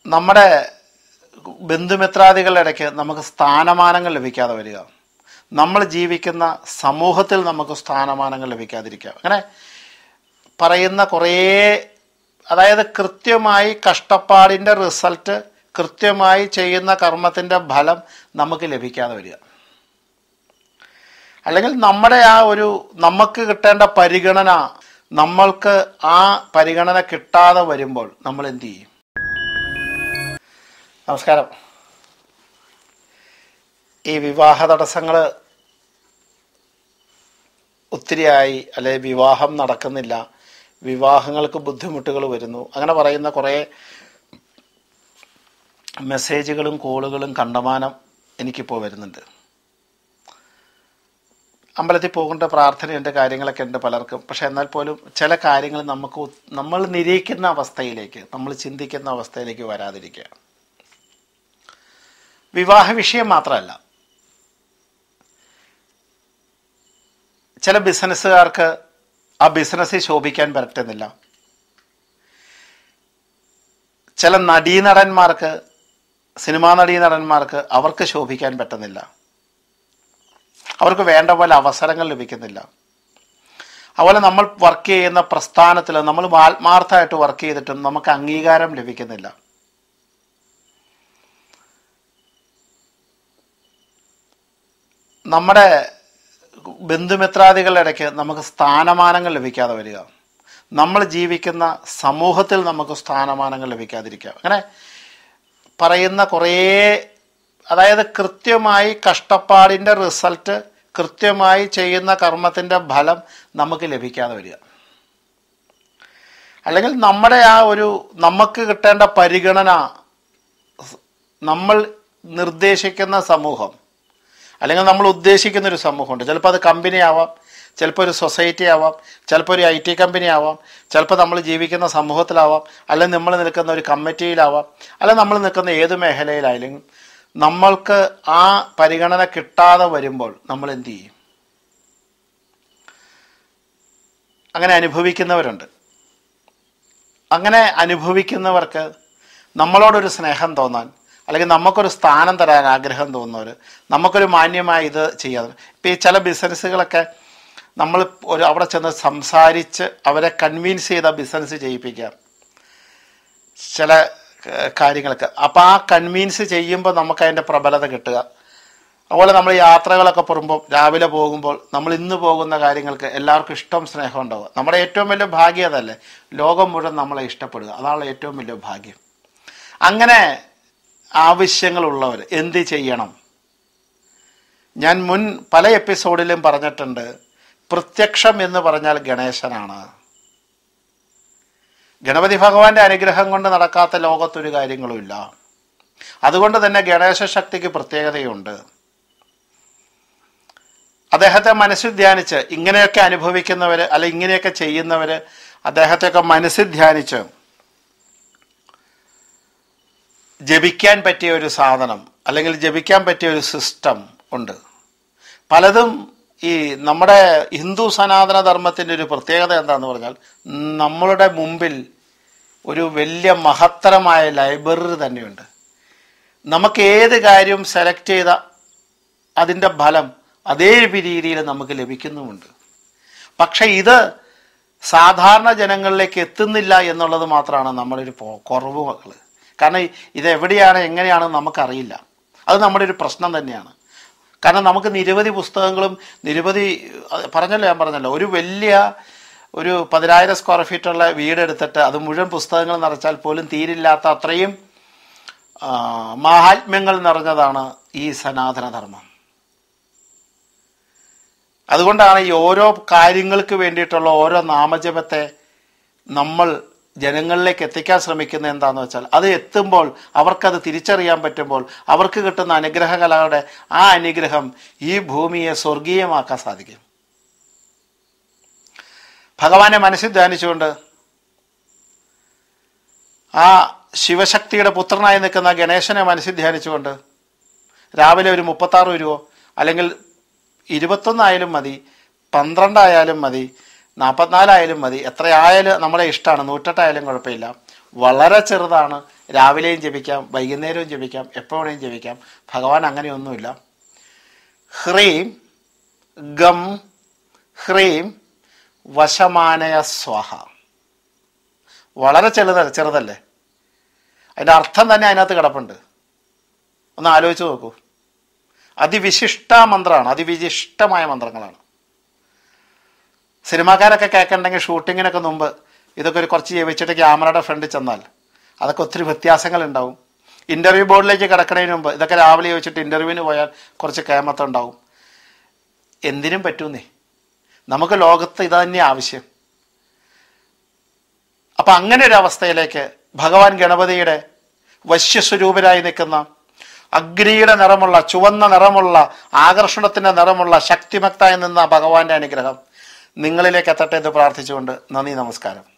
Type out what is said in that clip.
നമ്മുടെ ബന്ധുമിത്രാദികളുടെ ഇടയ്ക്ക് നമുക്ക് സ്ഥാനമാനങ്ങൾ ലഭിക്കാതെ വരിക നമ്മൾ ജീവിക്കുന്ന സമൂഹത്തിൽ നമുക്ക് സ്ഥാനമാനങ്ങൾ ലഭിക്കാതിരിക്കുക അങ്ങനെ പറയുന്ന കുറേ അതായത് കൃത്യമായി കഷ്ടപ്പാടിൻ്റെ റിസൾട്ട് കൃത്യമായി ചെയ്യുന്ന കർമ്മത്തിൻ്റെ ഫലം നമുക്ക് ലഭിക്കാതെ വരിക അല്ലെങ്കിൽ നമ്മുടെ ആ ഒരു നമുക്ക് കിട്ടേണ്ട പരിഗണന നമ്മൾക്ക് ആ പരിഗണന കിട്ടാതെ വരുമ്പോൾ നമ്മൾ എന്ത് ചെയ്യും നമസ്കാരം ഈ വിവാഹ തടസ്സങ്ങൾ ഒത്തിരിയായി അല്ലെ വിവാഹം നടക്കുന്നില്ല വിവാഹങ്ങൾക്ക് ബുദ്ധിമുട്ടുകൾ വരുന്നു അങ്ങനെ പറയുന്ന കുറേ മെസ്സേജുകളും കോളുകളും കണ്ടമാനം എനിക്കിപ്പോൾ വരുന്നുണ്ട് അമ്പലത്തിൽ പോകേണ്ട പ്രാർത്ഥനയുണ്ട് കാര്യങ്ങളൊക്കെ ഉണ്ട് പലർക്കും പക്ഷെ എന്നാൽ പോലും ചില കാര്യങ്ങൾ നമുക്ക് ഒ- നമ്മൾ നിരീക്കുന്ന അവസ്ഥയിലേക്ക് നമ്മൾ ചിന്തിക്കുന്ന അവസ്ഥയിലേക്ക് വരാതിരിക്കുക വിവാഹ വിഷയം മാത്രമല്ല ചില ബിസിനസ്സുകാർക്ക് ആ ബിസിനസ്സിൽ ശോഭിക്കാൻ പറ്റുന്നില്ല ചില നടീനടന്മാർക്ക് സിനിമാ നടീനടന്മാർക്ക് അവർക്ക് ശോഭിക്കാൻ പറ്റുന്നില്ല അവർക്ക് വേണ്ട പോലെ അവസരങ്ങൾ ലഭിക്കുന്നില്ല അതുപോലെ നമ്മൾ വർക്ക് ചെയ്യുന്ന പ്രസ്ഥാനത്തിൽ നമ്മൾ ആത്മാർത്ഥമായിട്ട് വർക്ക് ചെയ്തിട്ടും നമുക്ക് അംഗീകാരം ലഭിക്കുന്നില്ല നമ്മുടെ ബന്ധുമിത്രാദികളുടെ ഇടയ്ക്ക് നമുക്ക് സ്ഥാനമാനങ്ങൾ ലഭിക്കാതെ വരിക നമ്മൾ ജീവിക്കുന്ന സമൂഹത്തിൽ നമുക്ക് സ്ഥാനമാനങ്ങൾ ലഭിക്കാതിരിക്കുക അങ്ങനെ പറയുന്ന കുറേ അതായത് കൃത്യമായി കഷ്ടപ്പാടിൻ്റെ റിസൾട്ട് കൃത്യമായി ചെയ്യുന്ന കർമ്മത്തിൻ്റെ ഫലം നമുക്ക് ലഭിക്കാതെ വരിക അല്ലെങ്കിൽ നമ്മുടെ ആ ഒരു നമുക്ക് കിട്ടേണ്ട പരിഗണന നമ്മൾ നിർദ്ദേശിക്കുന്ന സമൂഹം അല്ലെങ്കിൽ നമ്മൾ ഉദ്ദേശിക്കുന്ന ഒരു സമൂഹമുണ്ട് ചിലപ്പോൾ അത് കമ്പനി ആവാം ചിലപ്പോൾ ഒരു സൊസൈറ്റി ആവാം ചിലപ്പോൾ ഒരു ഐ ടി കമ്പനി ആവാം ചിലപ്പോൾ നമ്മൾ ജീവിക്കുന്ന സമൂഹത്തിലാവാം അല്ലെങ്കിൽ നമ്മൾ നിൽക്കുന്ന ഒരു കമ്മിറ്റിയിലാവാം അല്ലെങ്കിൽ നമ്മൾ നിൽക്കുന്ന ഏത് മേഖലയിലായാലും നമ്മൾക്ക് ആ പരിഗണന കിട്ടാതെ വരുമ്പോൾ നമ്മൾ എന്ത് ചെയ്യും അങ്ങനെ അനുഭവിക്കുന്നവരുണ്ട് അങ്ങനെ അനുഭവിക്കുന്നവർക്ക് നമ്മളോടൊരു സ്നേഹം തോന്നാൻ അല്ലെങ്കിൽ നമുക്കൊരു സ്ഥാനം തരാൻ ആഗ്രഹം തോന്നുന്നവർ നമുക്കൊരു മാന്യമായ ഇത് ചെയ്യാതെ ഇപ്പം ഈ ചില ബിസിനസ്സുകളൊക്കെ നമ്മൾ ഒരു അവിടെ ചെന്ന് സംസാരിച്ച് അവരെ കൺവിൻസ് ചെയ്ത ബിസിനസ് ചെയ്യിപ്പിക്കാം ചില ഏഹ്, കാര്യങ്ങളൊക്കെ അപ്പോൾ ആ കൺവിൻസ് ചെയ്യുമ്പോൾ നമുക്ക് അതിൻ്റെ പ്രബലത കിട്ടുക അതുപോലെ നമ്മൾ യാത്രകളൊക്കെ പോകുമ്പോൾ രാവിലെ പോകുമ്പോൾ നമ്മൾ ഇന്ന് പോകുന്ന കാര്യങ്ങൾക്ക് എല്ലാവർക്കും ഇഷ്ടം സ്നേഹം ഉണ്ടാവുക നമ്മുടെ ഏറ്റവും വലിയ ഭാഗ്യം അതല്ലേ ലോകം മുഴുവൻ നമ്മളെ ഇഷ്ടപ്പെടുക അതാണ് ഏറ്റവും വലിയ ഭാഗ്യം അങ്ങനെ ആവശ്യങ്ങളുള്ളവർ എന്ത് ചെയ്യണം ഞാൻ മുൻ പല എപ്പിസോഡിലും പറഞ്ഞിട്ടുണ്ട് പ്രത്യക്ഷം എന്ന് പറഞ്ഞാൽ ഗണേശനാണ് ഗണപതി ഭഗവാന്റെ അനുഗ്രഹം കൊണ്ട് നടക്കാത്ത ലോകത്തൊരു കാര്യങ്ങളുമില്ല അതുകൊണ്ട് തന്നെ ഗണേശ ശക്തിക്ക് പ്രത്യേകതയുണ്ട് അദ്ദേഹത്തെ മനസ്സിൽ ധ്യാനിച്ച് ഇങ്ങനെയൊക്കെ അനുഭവിക്കുന്നവർ അല്ല ഇങ്ങനെയൊക്കെ ചെയ്യുന്നവർ അദ്ദേഹത്തെയൊക്കെ മനസ്സിൽ ധ്യാനിച്ച് ജപിക്കാൻ പറ്റിയ ഒരു സാധനം അല്ലെങ്കിൽ ജപിക്കാൻ പറ്റിയ ഒരു സിസ്റ്റം ഉണ്ട് പലതും ഈ നമ്മുടെ ഹിന്ദു സനാതന ധർമ്മത്തിൻ്റെ ഒരു പ്രത്യേകത എന്താന്ന് പറഞ്ഞാൽ നമ്മളുടെ മുമ്പിൽ ഒരു വലിയ മഹത്തരമായ ലൈബ്രറി തന്നെയുണ്ട് നമുക്ക് ഏത് കാര്യവും സെലക്ട് ചെയ്ത അതിൻ്റെ ഫലം അതേ രീതിയിൽ നമുക്ക് ലഭിക്കുന്നുമുണ്ട് പക്ഷെ ഇത് സാധാരണ ജനങ്ങളിലേക്ക് എത്തുന്നില്ല എന്നുള്ളത് മാത്രമാണ് നമ്മുടെ ഒരു പോ- കുറവ് മക്കൾ കാരണം ഇത് എവിടെയാണ് എങ്ങനെയാണെന്ന് നമുക്കറിയില്ല അത് നമ്മുടെ ഒരു പ്രശ്നം തന്നെയാണ് കാരണം നമുക്ക് നിരവധി പുസ്തകങ്ങളും നിരവധി അത് പറഞ്ഞല്ലോ ഞാൻ പറഞ്ഞല്ലോ ഒരു വലിയ ഒരു പതിനായിരം സ്ക്വയർ ഫീറ്റുള്ള വീടെടുത്തിട്ട് അത് മുഴുവൻ പുസ്തകങ്ങൾ നിറച്ചാൽ പോലും തീരില്ലാത്ത അത്രയും ആ, മാഹാത്മ്യങ്ങൾ നിറഞ്ഞതാണ് ഈ സനാതനധർമ്മം അതുകൊണ്ടാണ് ഈ ഓരോ കാര്യങ്ങൾക്ക് വേണ്ടിയിട്ടുള്ള ഓരോ നാമജപത്തെ നമ്മൾ ജനങ്ങളിലേക്ക് എത്തിക്കാൻ ശ്രമിക്കുന്നത് എന്താണെന്ന് വെച്ചാൽ അത് എത്തുമ്പോൾ അവർക്കത് തിരിച്ചറിയാൻ പറ്റുമ്പോൾ അവർക്ക് കിട്ടുന്ന അനുഗ്രഹ കലകളുടെ ആ അനുഗ്രഹം ഈ ഭൂമിയെ സ്വർഗീയമാക്കാൻ സാധിക്കും ഭഗവാനെ മനസ്സിൽ ധ്യാനിച്ചുകൊണ്ട് ആ ശിവശക്തിയുടെ പുത്രനായി നിൽക്കുന്ന ഗണേശനെ മനസ്സിൽ ധ്യാനിച്ചുകൊണ്ട് രാവിലെ ഒരു മുപ്പത്താറ് രൂപ അല്ലെങ്കിൽ ഇരുപത്തൊന്നായാലും മതി പന്ത്രണ്ടായാലും മതി നാൽപ്പത്തിനാലായാലും മതി എത്രയായാലും നമ്മുടെ ഇഷ്ടമാണ് നൂറ്റെട്ടായാലും കുഴപ്പമില്ല വളരെ ചെറുതാണ് രാവിലെയും ജപിക്കാം വൈകുന്നേരവും ജപിക്കാം എപ്പോൾ വേണേലും ജപിക്കാം ഭഗവാൻ അങ്ങനെയൊന്നുമില്ല ഹ്രീം ഗം ഹ്രീം വശമാനയ സ്വാഹ വളരെ ചെറുത ചെറുതല്ലേ അതിൻ്റെ അർത്ഥം തന്നെ അതിനകത്ത് കിടപ്പുണ്ട് ഒന്ന് ആലോചിച്ച് നോക്കൂ അതിവിശിഷ്ട മന്ത്രമാണ് അതിവിശിഷ്ടമായ മന്ത്രങ്ങളാണ് സിനിമാക്കാരൊക്കെ കേൾക്കണ്ടെങ്കിൽ ഷൂട്ടിങ്ങിനൊക്കെ മുമ്പ് ഇതൊക്കെ ഒരു കുറച്ച് ജപിച്ചിട്ട് ക്യാമറയുടെ ഫ്രണ്ടിൽ ചെന്നാൽ അതൊക്കെ ഒത്തിരി വ്യത്യാസങ്ങൾ ഉണ്ടാവും ഇൻ്റർവ്യൂ ബോർഡിലേക്ക് കിടക്കുന്നതിന് മുമ്പ് ഇതൊക്കെ രാവിലെ ചോദിച്ചിട്ട് ഇൻ്റർവ്യൂവിന് പോയാൽ കുറച്ച് കേമത്തം ഉണ്ടാവും എന്തിനും പറ്റൂന്നേ നമുക്ക് ലോകത്ത് ഇത് തന്നെ ആവശ്യം അപ്പം അങ്ങനെ ഒരു അവസ്ഥയിലേക്ക് ഭഗവാൻ ഗണപതിയുടെ വശ്യസ്വരൂപരായി നിൽക്കുന്ന അഗ്നിയുടെ നിറമുള്ള ചുവന്ന നിറമുള്ള ആകർഷണത്തിൻ്റെ നിറമുള്ള ശക്തിമക്തായി നിന്ന ഭഗവാന്റെ അനുഗ്രഹം നിങ്ങളിലേക്ക് എത്തട്ടെ എന്ന് പ്രാർത്ഥിച്ചുകൊണ്ട് നന്ദി നമസ്കാരം